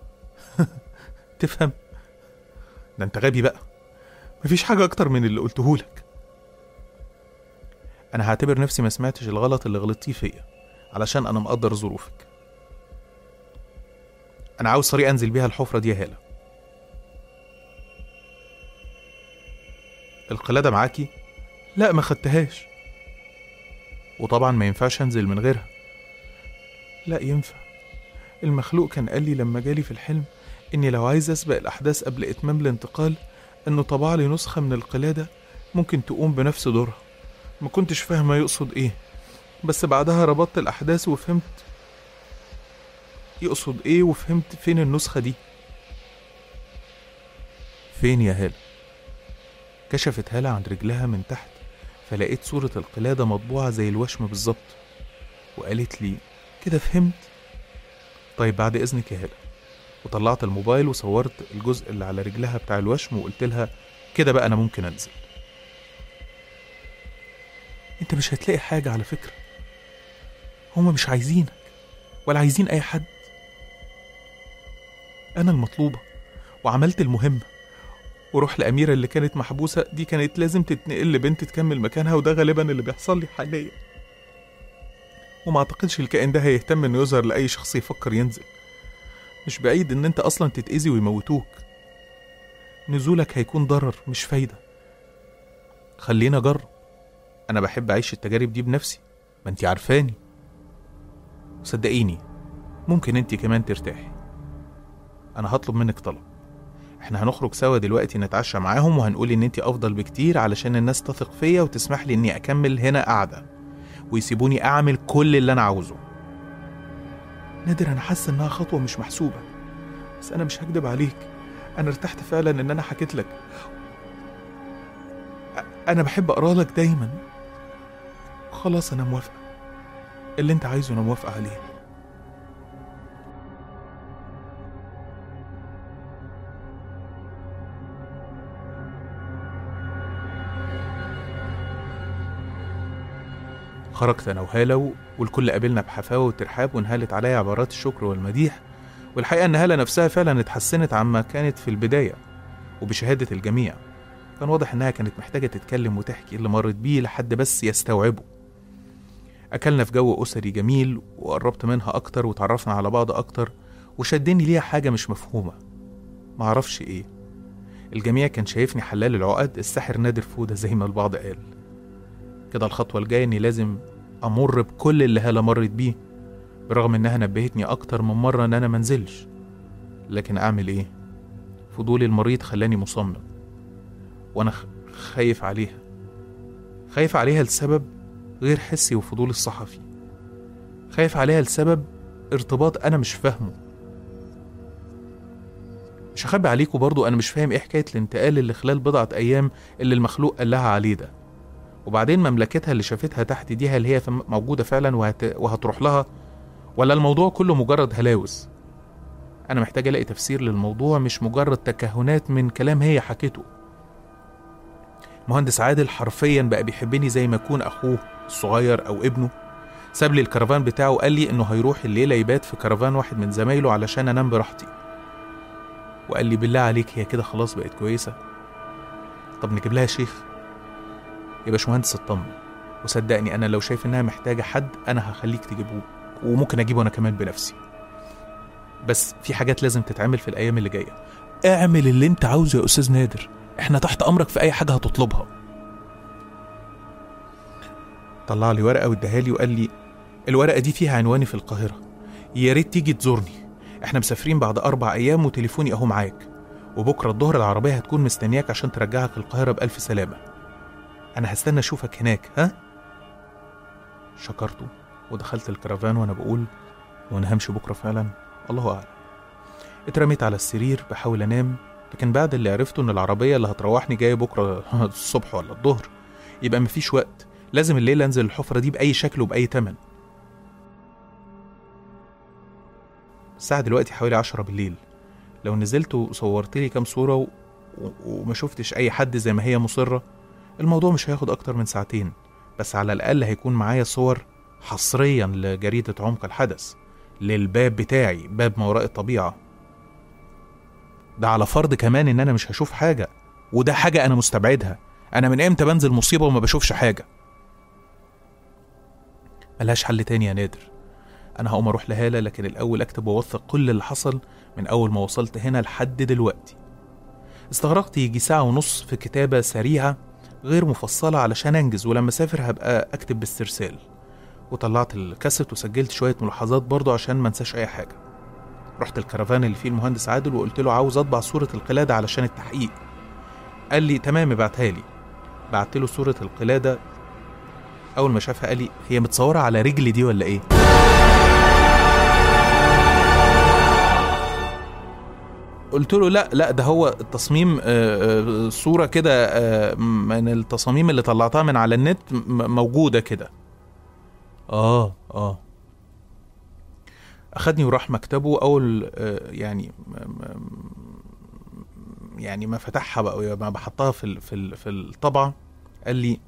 تفهم ده انت غبي بقى مفيش حاجه اكتر من اللي قلتهولك انا هعتبر نفسي ما سمعتش الغلط اللي غلطتيه فيا علشان انا مقدر ظروفك انا عاوز طريقه انزل بيها الحفره دي يا هاله القلاده معاكي لا ما خدتهاش وطبعا ما ينفعش انزل من غيرها لا ينفع المخلوق كان قال لي لما جالي في الحلم اني لو عايز اسبق الاحداث قبل اتمام الانتقال انه طبع لي نسخه من القلاده ممكن تقوم بنفس دورها ما كنتش فاهمه يقصد ايه بس بعدها ربطت الاحداث وفهمت يقصد ايه وفهمت فين النسخه دي فين يا هاله كشفت هاله عن رجلها من تحت فلقيت صورة القلادة مطبوعة زي الوشم بالظبط وقالت لي كده فهمت طيب بعد إذنك يا هلا وطلعت الموبايل وصورت الجزء اللي على رجلها بتاع الوشم وقلت لها كده بقى أنا ممكن أنزل أنت مش هتلاقي حاجة على فكرة هما مش عايزينك ولا عايزين أي حد أنا المطلوبة وعملت المهمة وروح لأميرة اللي كانت محبوسة دي كانت لازم تتنقل لبنت تكمل مكانها وده غالبا اللي بيحصل لي حاليا وما اعتقدش الكائن ده هيهتم انه يظهر لأي شخص يفكر ينزل مش بعيد ان انت اصلا تتأذي ويموتوك نزولك هيكون ضرر مش فايدة خلينا اجرب انا بحب اعيش التجارب دي بنفسي ما انتي عارفاني صدقيني ممكن انتي كمان ترتاحي انا هطلب منك طلب احنا هنخرج سوا دلوقتي نتعشى معاهم وهنقول ان انتي افضل بكتير علشان الناس تثق فيا وتسمح لي اني اكمل هنا قاعدة ويسيبوني اعمل كل اللي انا عاوزه نادر انا حاسه انها خطوه مش محسوبه بس انا مش هكدب عليك انا ارتحت فعلا ان انا حكيت لك أ- انا بحب اقرا لك دايما خلاص انا موافقه اللي انت عايزه انا موافقه عليه خرجت انا وهاله والكل قابلنا بحفاوه وترحاب وانهالت عليا عبارات الشكر والمديح والحقيقه ان هاله نفسها فعلا اتحسنت عما كانت في البدايه وبشهاده الجميع كان واضح انها كانت محتاجه تتكلم وتحكي اللي مرت بيه لحد بس يستوعبه اكلنا في جو اسري جميل وقربت منها اكتر وتعرفنا على بعض اكتر وشدني ليها حاجه مش مفهومه معرفش ايه الجميع كان شايفني حلال العقد الساحر نادر فودة زي ما البعض قال كده الخطوة الجاية إني لازم أمر بكل اللي هالة مرت بيه برغم إنها نبهتني أكتر من مرة إن أنا منزلش لكن أعمل إيه؟ فضولي المريض خلاني مصمم وأنا خ- خايف عليها خايف عليها لسبب غير حسي وفضول الصحفي خايف عليها لسبب ارتباط أنا مش فاهمه مش هخبي عليكم برضو أنا مش فاهم إيه حكاية الانتقال اللي خلال بضعة أيام اللي المخلوق قال لها عليه ده وبعدين مملكتها اللي شافتها تحت دي هل هي فم- موجودة فعلا وهت... وهتروح لها ولا الموضوع كله مجرد هلاوس أنا محتاج ألاقي تفسير للموضوع مش مجرد تكهنات من كلام هي حكته مهندس عادل حرفيا بقى بيحبني زي ما يكون أخوه الصغير أو ابنه ساب لي الكرفان بتاعه وقال لي إنه هيروح الليلة يبات في كرفان واحد من زمايله علشان أنام براحتي وقال لي بالله عليك هي كده خلاص بقت كويسة طب نجيب لها شيخ يا باشمهندس اطمن وصدقني انا لو شايف انها محتاجه حد انا هخليك تجيبه وممكن اجيبه انا كمان بنفسي بس في حاجات لازم تتعمل في الايام اللي جايه اعمل اللي انت عاوزه يا استاذ نادر احنا تحت امرك في اي حاجه هتطلبها طلع لي ورقه واداها لي وقال لي الورقه دي فيها عنواني في القاهره يا ريت تيجي تزورني احنا مسافرين بعد اربع ايام وتليفوني اهو معاك وبكره الظهر العربيه هتكون مستنياك عشان ترجعك القاهره بالف سلامه انا هستنى اشوفك هناك ها شكرته ودخلت الكرفان وانا بقول وانا همشي بكره فعلا الله اعلم اترميت على السرير بحاول انام لكن بعد اللي عرفته ان العربيه اللي هتروحني جايه بكره الصبح ولا الظهر يبقى مفيش وقت لازم الليله انزل الحفره دي باي شكل وباي تمن الساعه دلوقتي حوالي عشرة بالليل لو نزلت وصورت لي كام صوره و... و... وما شفتش اي حد زي ما هي مصره الموضوع مش هياخد أكتر من ساعتين بس على الأقل هيكون معايا صور حصريا لجريدة عمق الحدث للباب بتاعي باب ما وراء الطبيعة ده على فرض كمان إن أنا مش هشوف حاجة وده حاجة أنا مستبعدها أنا من إمتى بنزل مصيبة وما بشوفش حاجة ملهاش حل تاني يا نادر أنا هقوم أروح لهالة لكن الأول أكتب وأوثق كل اللي حصل من أول ما وصلت هنا لحد دلوقتي استغرقت يجي ساعة ونص في كتابة سريعة غير مفصلة علشان أنجز ولما أسافر هبقى أكتب باسترسال وطلعت الكاسيت وسجلت شوية ملاحظات برضه عشان ما انساش أي حاجة رحت الكرفان اللي فيه المهندس عادل وقلت له عاوز أطبع صورة القلادة علشان التحقيق قال لي تمام ابعتها لي بعت له صورة القلادة أول ما شافها قال لي هي متصورة على رجلي دي ولا إيه؟ قلت له لا لا ده هو التصميم آه، آه، صورة كده آه، من التصاميم اللي طلعتها من على النت م- موجودة كده اه اه أخدني وراح مكتبه أول آه، يعني م- م- يعني ما فتحها بقى ما بحطها في ال- في ال- في الطبعة قال لي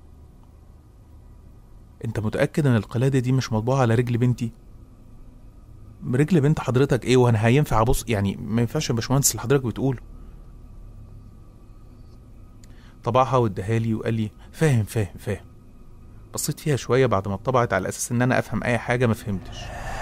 أنت متأكد إن القلادة دي مش مطبوعة على رجل بنتي؟ رجل بنت حضرتك ايه وانا هينفع ابص يعني ما ينفعش يا باشمهندس اللي حضرتك بتقوله طبعها واداها لي وقال لي فاهم فاهم فاهم بصيت فيها شويه بعد ما اتطبعت على اساس ان انا افهم اي حاجه ما فهمتش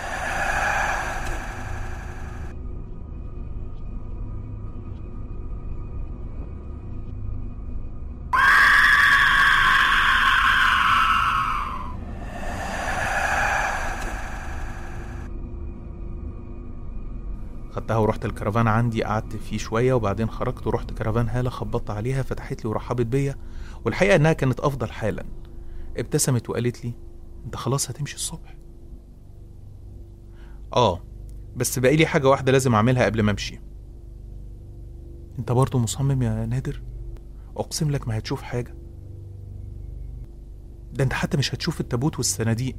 خدتها ورحت الكرفان عندي قعدت فيه شويه وبعدين خرجت ورحت كرفان هاله خبطت عليها فتحت لي ورحبت بيا والحقيقه انها كانت افضل حالا ابتسمت وقالت لي انت خلاص هتمشي الصبح اه بس باقي لي حاجه واحده لازم اعملها قبل ما امشي انت برضه مصمم يا نادر اقسم لك ما هتشوف حاجه ده انت حتى مش هتشوف التابوت والصناديق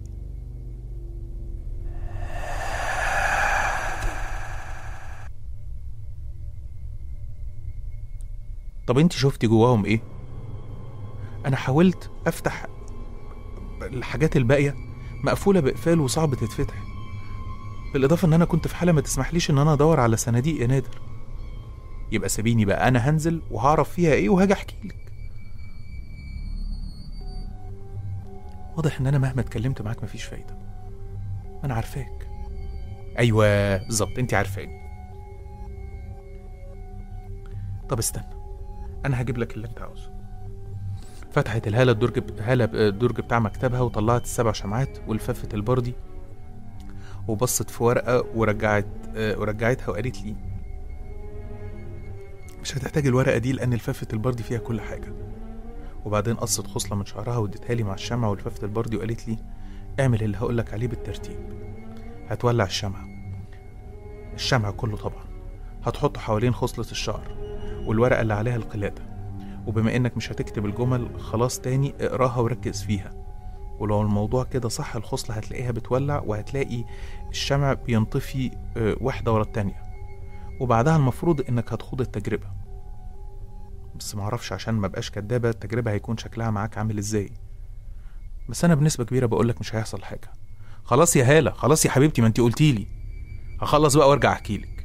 طب انت شفتي جواهم ايه انا حاولت افتح الحاجات الباقيه مقفوله باقفال وصعب تتفتح بالاضافه ان انا كنت في حاله ما تسمحليش ان انا ادور على صناديق يا نادر يبقى سيبيني بقى انا هنزل وهعرف فيها ايه وهاجي احكي لك واضح ان انا مهما اتكلمت معاك مفيش فايده انا عارفاك ايوه بالظبط انت عارفاني طب استنى انا هجيب لك اللي انت عاوزه فتحت الهاله الدرج هاله الدرج بتاع مكتبها وطلعت السبع شمعات ولفافه البردي وبصت في ورقه ورجعت آه، ورجعتها وقالت لي مش هتحتاج الورقه دي لان لفافه البردي فيها كل حاجه وبعدين قصت خصله من شعرها واديتها لي مع الشمعه ولفافه البردي وقالت لي اعمل اللي هقولك عليه بالترتيب هتولع الشمعه الشمع كله طبعا هتحطه حوالين خصله الشعر والورقة اللي عليها القلادة وبما إنك مش هتكتب الجمل خلاص تاني اقراها وركز فيها ولو الموضوع كده صح الخصلة هتلاقيها بتولع وهتلاقي الشمع بينطفي آه، واحدة ورا التانية وبعدها المفروض إنك هتخوض التجربة بس معرفش عشان ما بقاش كدابة التجربة هيكون شكلها معاك عامل ازاي بس أنا بنسبة كبيرة بقولك مش هيحصل حاجة خلاص يا هالة خلاص يا حبيبتي ما انتي قلتيلي هخلص بقى وارجع احكيلك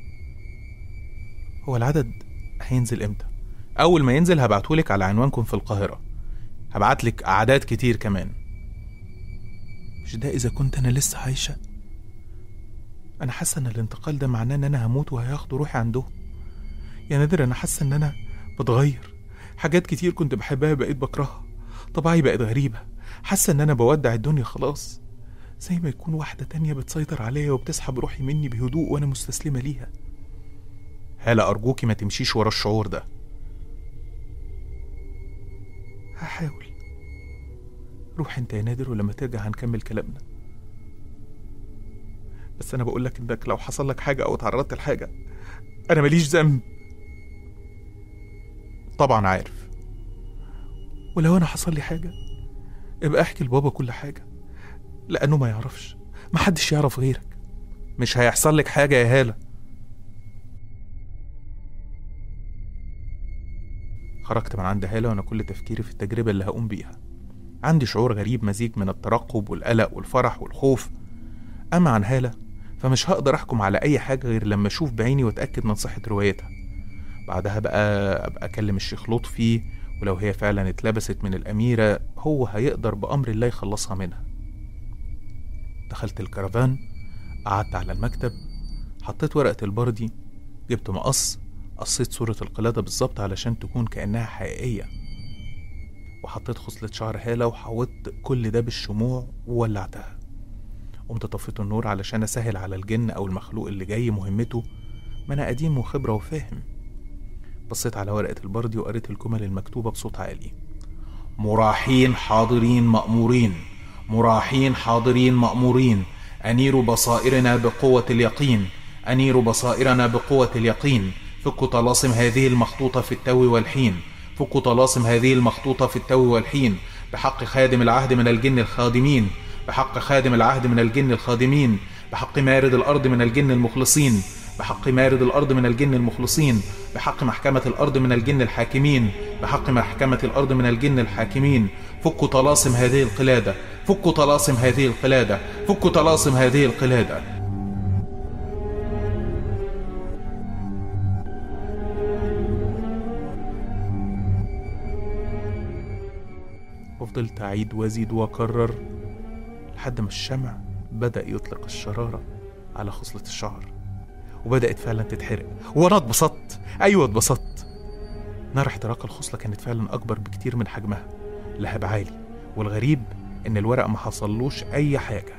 هو العدد هينزل امتى اول ما ينزل هبعتهولك على عنوانكم في القاهره هبعتلك اعداد كتير كمان مش ده اذا كنت انا لسه عايشه انا حاسه ان الانتقال ده معناه ان انا هموت وهياخدوا روحي عندهم يا نادر انا حاسه ان انا بتغير حاجات كتير كنت بحبها بقيت بكرهها طباعي بقت غريبه حاسه ان انا بودع الدنيا خلاص زي ما يكون واحده تانية بتسيطر عليا وبتسحب روحي مني بهدوء وانا مستسلمه ليها هالة أرجوكي ما تمشيش ورا الشعور ده هحاول روح انت يا نادر ولما ترجع هنكمل كلامنا بس انا بقولك انك لو حصل لك حاجة او اتعرضت لحاجة انا ماليش ذنب طبعا عارف ولو انا حصل لي حاجة ابقى احكي لبابا كل حاجة لانه ما يعرفش محدش يعرف غيرك مش هيحصل لك حاجة يا هالة خرجت من عند هالة وأنا كل تفكيري في التجربة اللي هقوم بيها عندي شعور غريب مزيج من الترقب والقلق والفرح والخوف أما عن هالة فمش هقدر أحكم على أي حاجة غير لما أشوف بعيني وأتأكد من صحة روايتها بعدها بقى أبقى أكلم الشيخ لطفي ولو هي فعلا اتلبست من الأميرة هو هيقدر بأمر الله يخلصها منها دخلت الكرفان قعدت على المكتب حطيت ورقة البردي جبت مقص قصيت صورة القلادة بالظبط علشان تكون كأنها حقيقية وحطيت خصلة شعر هالة وحوطت كل ده بالشموع وولعتها قمت طفيت النور علشان أسهل على الجن أو المخلوق اللي جاي مهمته ما أنا قديم وخبرة وفاهم بصيت على ورقة البردي وقريت الجمل المكتوبة بصوت عالي مراحين حاضرين مأمورين مراحين حاضرين مأمورين أنيروا بصائرنا بقوة اليقين أنيروا بصائرنا بقوة اليقين فكوا طلاسم هذه المخطوطة في التو والحين فكوا طلاسم هذه المخطوطة في التو والحين بحق خادم العهد من الجن الخادمين بحق خادم العهد من الجن الخادمين بحق مارد الأرض من الجن المخلصين بحق مارد الأرض من الجن المخلصين بحق محكمة الأرض من الجن الحاكمين بحق محكمة الأرض من الجن الحاكمين فكوا طلاسم هذه القلادة فكوا طلاسم هذه القلادة فكوا طلاسم هذه القلادة وفضلت أعيد وأزيد وأكرر لحد ما الشمع بدأ يطلق الشرارة على خصلة الشعر وبدأت فعلا تتحرق وأنا اتبسطت أيوة اتبسطت نار احتراق الخصلة كانت فعلا أكبر بكتير من حجمها لهب عالي والغريب إن الورق ما حصلوش أي حاجة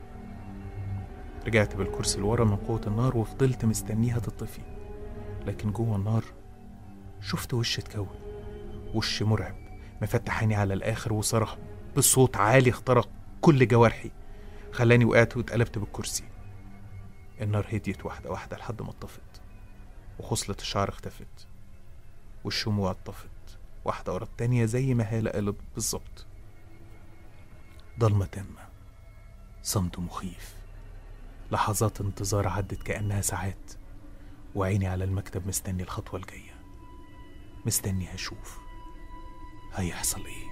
رجعت بالكرسي لورا من قوة النار وفضلت مستنيها تطفي لكن جوه النار شفت وش اتكون وش مرعب مفتح عيني على الآخر وصرخ بصوت عالي اخترق كل جوارحي خلاني وقعت واتقلبت بالكرسي النار هديت واحدة واحدة لحد ما اتطفت وخصلة الشعر اختفت والشموع اتطفت واحدة ورا التانية زي ما هالة قالت بالظبط ضلمة تامة صمت مخيف لحظات انتظار عدت كأنها ساعات وعيني على المكتب مستني الخطوة الجاية مستني هشوف هيحصل ايه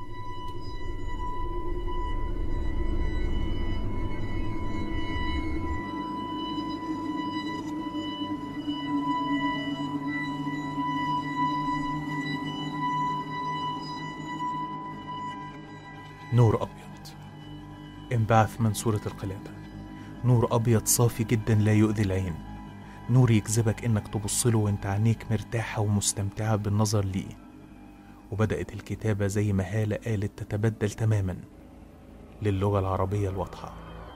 نور أبيض انبعث من صورة القلادة نور أبيض صافي جدا لا يؤذي العين نور يجذبك إنك تبصله وإنت عينيك مرتاحة ومستمتعة بالنظر ليه وبدأت الكتابة زي ما هالة قالت تتبدل تماما للغة العربية الواضحة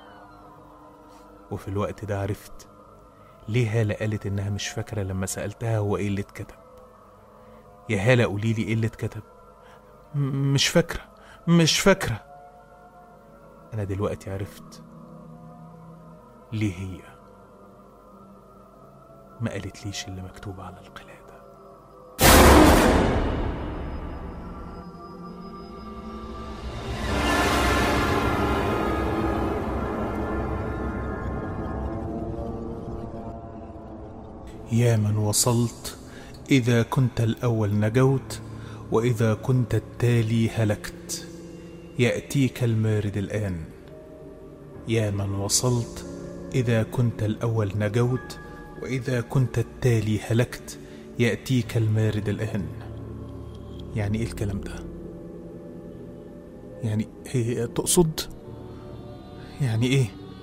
وفي الوقت ده عرفت ليه هالة قالت إنها مش فاكرة لما سألتها هو إيه اللي اتكتب يا هالة قوليلي إيه اللي اتكتب م- مش فاكرة مش فاكرة أنا دلوقتي عرفت ليه هي ما قالتليش اللي مكتوب على القلادة يا من وصلت إذا كنت الأول نجوت وإذا كنت التالي هلكت يأتيك المارد الآن يا من وصلت إذا كنت الأول نجوت وإذا كنت التالي هلكت يأتيك المارد الآن يعني إيه الكلام ده؟ يعني هي تقصد؟ يعني إيه؟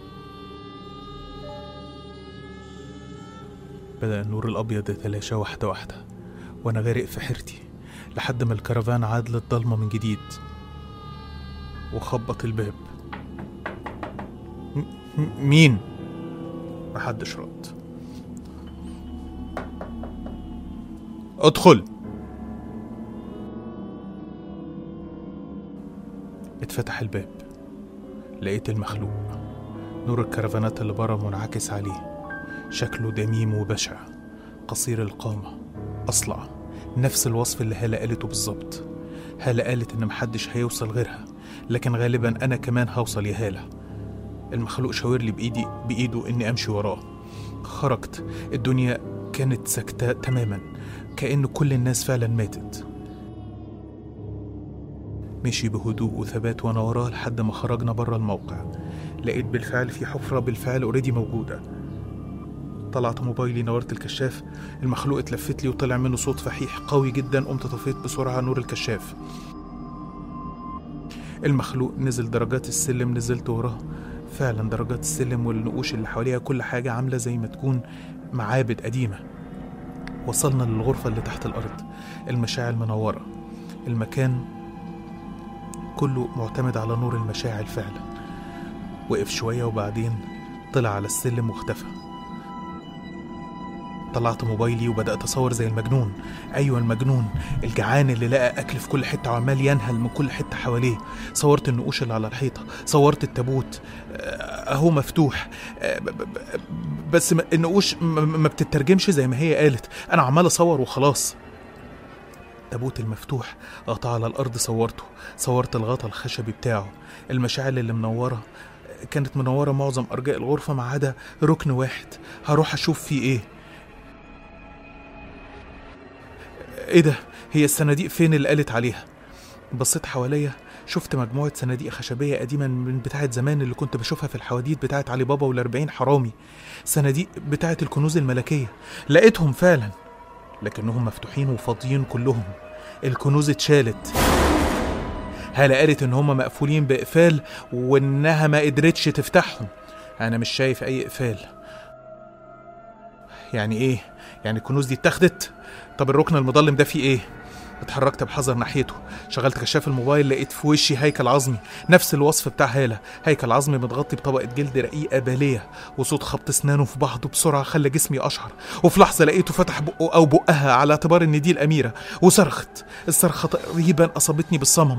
بدأ النور الأبيض يتلاشى واحدة واحدة وأنا غارق في حيرتي لحد ما الكرفان عاد للضلمة من جديد وخبط الباب م- م- مين؟ محدش رد ادخل اتفتح الباب لقيت المخلوق نور الكرفانات اللي بره منعكس عليه شكله دميم وبشع قصير القامة أصلع نفس الوصف اللي هالة قالته بالظبط هالة قالت إن محدش هيوصل غيرها لكن غالبا أنا كمان هوصل يا هالة المخلوق شاور لي بإيدي بإيده إني أمشي وراه خرجت الدنيا كانت ساكتة تماما كأن كل الناس فعلا ماتت مشي بهدوء وثبات وانا وراه لحد ما خرجنا بره الموقع لقيت بالفعل في حفرة بالفعل اوريدي موجودة طلعت موبايلي نورت الكشاف المخلوق اتلفت لي وطلع منه صوت فحيح قوي جدا قمت طفيت بسرعة نور الكشاف المخلوق نزل درجات السلم نزلت وراه فعلا درجات السلم والنقوش اللي حواليها كل حاجة عاملة زي ما تكون معابد قديمة وصلنا للغرفة اللي تحت الأرض المشاعل منورة المكان كله معتمد على نور المشاعل فعلا وقف شوية وبعدين طلع على السلم واختفى طلعت موبايلي وبدأت أصور زي المجنون أيوة المجنون الجعان اللي لقى أكل في كل حتة وعمال ينهل من كل حتة حواليه صورت النقوش اللي على الحيطة صورت التابوت آه، أهو مفتوح آه، ب- ب- ب- بس ما- النقوش م- م- ما بتترجمش زي ما هي قالت أنا عمال أصور وخلاص التابوت المفتوح غطى على الأرض صورته صورت الغطا الخشبي بتاعه المشاعل اللي منورة كانت منورة معظم أرجاء الغرفة ما عدا ركن واحد هروح أشوف فيه إيه ايه ده هي الصناديق فين اللي قالت عليها بصيت حواليا شفت مجموعة صناديق خشبية قديمة من بتاعة زمان اللي كنت بشوفها في الحواديت بتاعة علي بابا والأربعين حرامي صناديق بتاعة الكنوز الملكية لقيتهم فعلا لكنهم مفتوحين وفاضيين كلهم الكنوز اتشالت هالة قالت إن هما مقفولين بإقفال وإنها ما قدرتش تفتحهم أنا مش شايف أي إقفال يعني إيه؟ يعني الكنوز دي اتاخدت؟ طب الركن المظلم ده فيه إيه؟ اتحركت بحذر ناحيته شغلت كشاف الموبايل لقيت في وشي هيكل عظمي نفس الوصف بتاع هالة هيكل عظمي متغطي بطبقة جلد رقيقة بالية وصوت خبط اسنانه في بعضه بسرعة خلى جسمي أشعر وفي لحظة لقيته فتح بقه أو بقها على اعتبار إن دي الأميرة وصرخت الصرخة تقريبا أصابتني بالصمم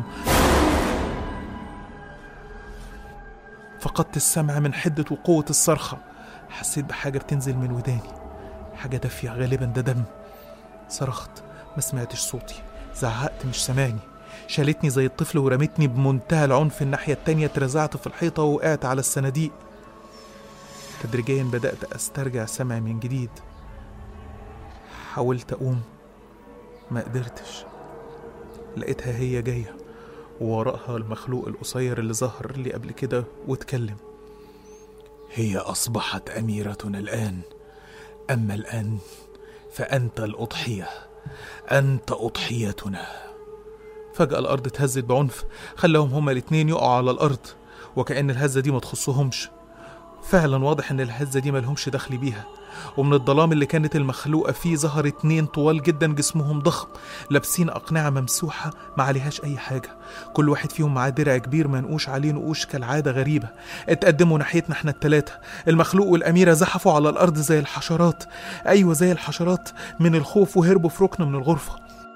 فقدت السمع من حدة وقوة الصرخة حسيت بحاجة بتنزل من وداني حاجة دافية غالبا ده دم صرخت ما سمعتش صوتي زعقت مش سامعني شالتني زي الطفل ورمتني بمنتهى العنف الناحية التانية اترزعت في الحيطة ووقعت على الصناديق تدريجيا بدأت أسترجع سمعي من جديد حاولت أقوم ما قدرتش لقيتها هي جاية ووراءها المخلوق القصير اللي ظهر لي قبل كده واتكلم هي أصبحت أميرتنا الآن أما الآن فأنت الأضحية أنت أضحيتنا فجأة الأرض اتهزت بعنف خلاهم هما الاتنين يقعوا على الأرض وكأن الهزة دي ما تخصهمش فعلا واضح إن الهزة دي ملهمش دخل بيها ومن الظلام اللي كانت المخلوقة فيه ظهر اتنين طوال جدا جسمهم ضخم لابسين أقنعة ممسوحة ما عليهاش أي حاجة كل واحد فيهم معاه درع كبير منقوش عليه نقوش كالعادة غريبة اتقدموا ناحيتنا احنا التلاتة المخلوق والأميرة زحفوا على الأرض زي الحشرات أيوة زي الحشرات من الخوف وهربوا في ركن من الغرفة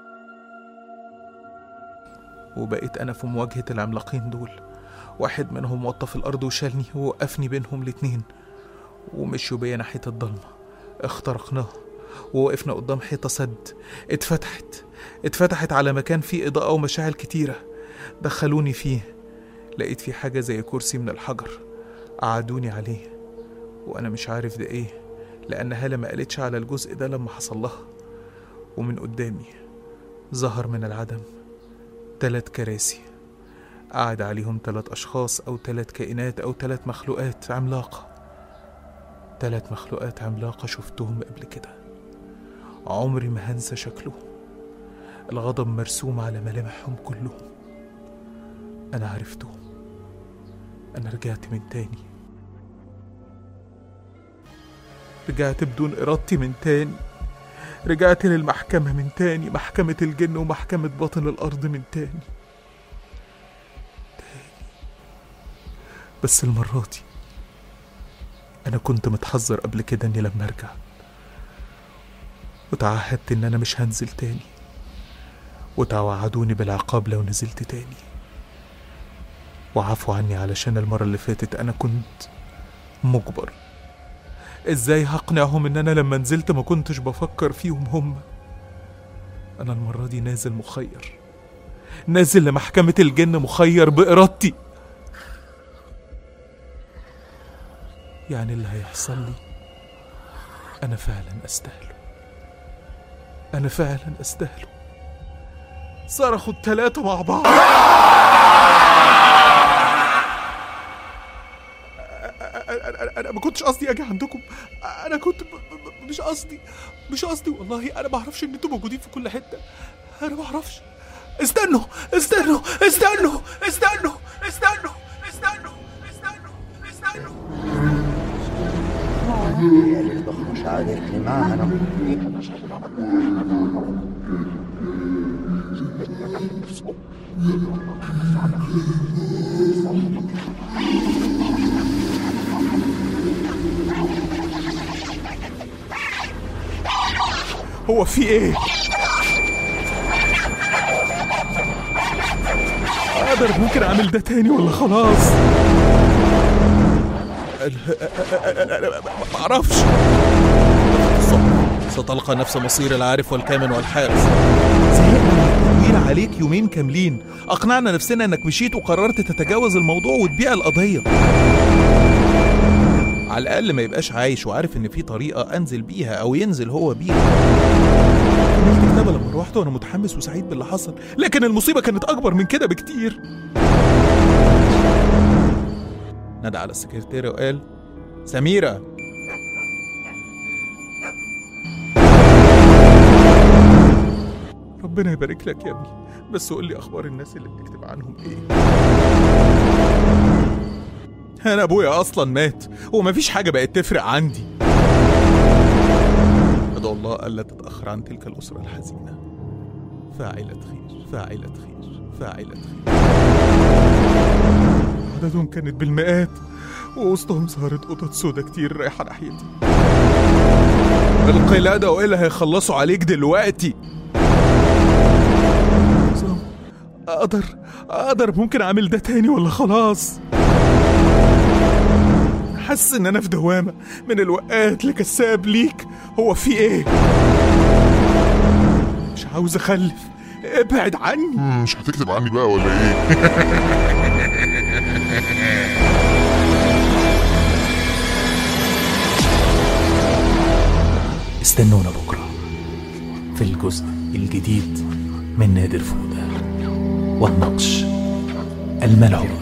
وبقيت أنا في مواجهة العملاقين دول واحد منهم وطى في الأرض وشالني ووقفني بينهم الاتنين ومشوا بيا ناحية الضلمة اخترقناه ووقفنا قدام حيطة سد اتفتحت اتفتحت على مكان فيه إضاءة ومشاعل كتيرة دخلوني فيه لقيت فيه حاجة زي كرسي من الحجر قعدوني عليه وأنا مش عارف ده إيه لأن هالة ما قالتش على الجزء ده لما حصل لها ومن قدامي ظهر من العدم تلات كراسي قعد عليهم تلات أشخاص أو تلات كائنات أو تلات مخلوقات عملاقة تلات مخلوقات عملاقة شفتهم قبل كده عمري ما هنسى شكلهم الغضب مرسوم على ملامحهم كلهم أنا عرفتهم أنا رجعت من تاني رجعت بدون إرادتي من تاني رجعت للمحكمة من تاني محكمة الجن ومحكمة باطن الأرض من تاني تاني بس المرة دي أنا كنت متحذر قبل كده إني لما أرجع وتعهدت إن أنا مش هنزل تاني وتوعدوني بالعقاب لو نزلت تاني وعفوا عني علشان المرة اللي فاتت أنا كنت مجبر ازاي هقنعهم ان انا لما نزلت ما كنتش بفكر فيهم هم انا المرة دي نازل مخير نازل لمحكمة الجن مخير بإرادتي يعني اللي هيحصل لي أنا فعلا أستاهله أنا فعلا أستاهله صرخوا التلاتة مع بعض أنا, أنا, أنا ما كنتش قصدي أجي عندكم أنا كنت ب- ب- مش قصدي مش قصدي والله أنا ما أعرفش إن أنتوا موجودين في كل حتة أنا ما أعرفش استنوا استنوا استنوا استنوا استنوا استنوا استنوا استنوا هي اللي تضخ مشاعر اللي معنا هو في ايه؟ اقدر ممكن اعمل ده تاني ولا خلاص؟ أنا- أنا- أنا- ما اعرفش ستلقى نفس مصير العارف والكامن والحارس زهقنا من التطويل عليك يومين كاملين اقنعنا نفسنا انك مشيت وقررت تتجاوز الموضوع وتبيع القضيه على الاقل ما يبقاش عايش وعارف ان في طريقه انزل بيها او ينزل هو بيها كملت كتابة لما روحت وانا متحمس وسعيد باللي حصل لكن المصيبه كانت اكبر من كده بكتير نادى على السكرتيرة وقال سميرة ربنا يبارك لك يا ابني بس قول لي اخبار الناس اللي بتكتب عنهم ايه انا ابويا اصلا مات ومفيش حاجه بقت تفرق عندي ادعو الله الا تتاخر عن تلك الاسره الحزينه فاعله خير فاعله خير فاعله خير عددهم كانت بالمئات ووسطهم ظهرت قطط سودا كتير رايحه ناحيتي القلادة وايه اللي هيخلصوا عليك دلوقتي عصام، اقدر اقدر ممكن اعمل ده تاني ولا خلاص حاسس ان انا في دوامة من الوقات لكساب ليك هو في ايه مش عاوز اخلف ابعد عني مم، مش هتكتب عني بقى ولا ايه استنونا بكرة في الجزء الجديد من نادر فودة والنقش الملعون